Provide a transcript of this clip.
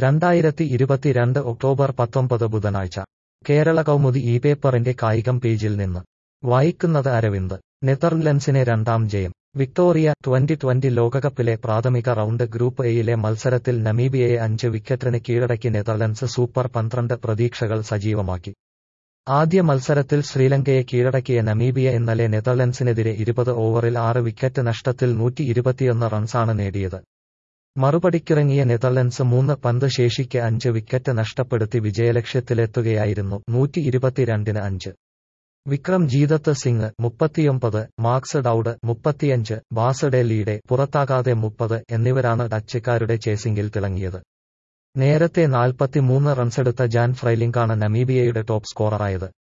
രണ്ടായിരത്തി ഇരുപത്തിരണ്ട് ഒക്ടോബർ പത്തൊമ്പത് ബുധനാഴ്ച കേരള കൗമുദി ഈ പേപ്പറിന്റെ കായികം പേജിൽ നിന്ന് വായിക്കുന്നത് അരവിന്ദ് നെതർലൻഡ്സിനെ രണ്ടാം ജയം വിക്ടോറിയ ട്വന്റി ട്വന്റി ലോകകപ്പിലെ പ്രാഥമിക റൗണ്ട് ഗ്രൂപ്പ് എയിലെ മത്സരത്തിൽ നമീബിയയെ അഞ്ച് വിക്കറ്റിന് കീഴടക്കി നെതർലൻഡ്സ് സൂപ്പർ പന്ത്രണ്ട് പ്രതീക്ഷകൾ സജീവമാക്കി ആദ്യ മത്സരത്തിൽ ശ്രീലങ്കയെ കീഴടക്കിയ നമീബിയ ഇന്നലെ നെതർലൻഡ്സിനെതിരെ ഇരുപത് ഓവറിൽ ആറ് വിക്കറ്റ് നഷ്ടത്തിൽ നൂറ്റി ഇരുപത്തിയൊന്ന് റൺസാണ് നേടിയത് മറുപടിക്കിറങ്ങിയ നെതർലൻഡ്സ് മൂന്ന് പന്ത് ശേഷിക്ക് അഞ്ച് വിക്കറ്റ് നഷ്ടപ്പെടുത്തി വിജയലക്ഷ്യത്തിലെത്തുകയായിരുന്നു നൂറ്റി ഇരുപത്തിരണ്ടിന് അഞ്ച് വിക്രം ജീതത്ത് സിംഗ് മുപ്പത്തിയൊമ്പത് മാർക്സ് ഡൌഡ് മുപ്പത്തിയഞ്ച് ബാസഡെ ലീഡെ പുറത്താകാതെ മുപ്പത് എന്നിവരാണ് ഡച്ചുകാരുടെ ചേസിംഗിൽ തിളങ്ങിയത് നേരത്തെ നാൽപ്പത്തിമൂന്ന് റൺസെടുത്ത ജാൻ ഫ്രൈലിംഗാണ് നമീബിയയുടെ ടോപ്പ് സ്കോററായത്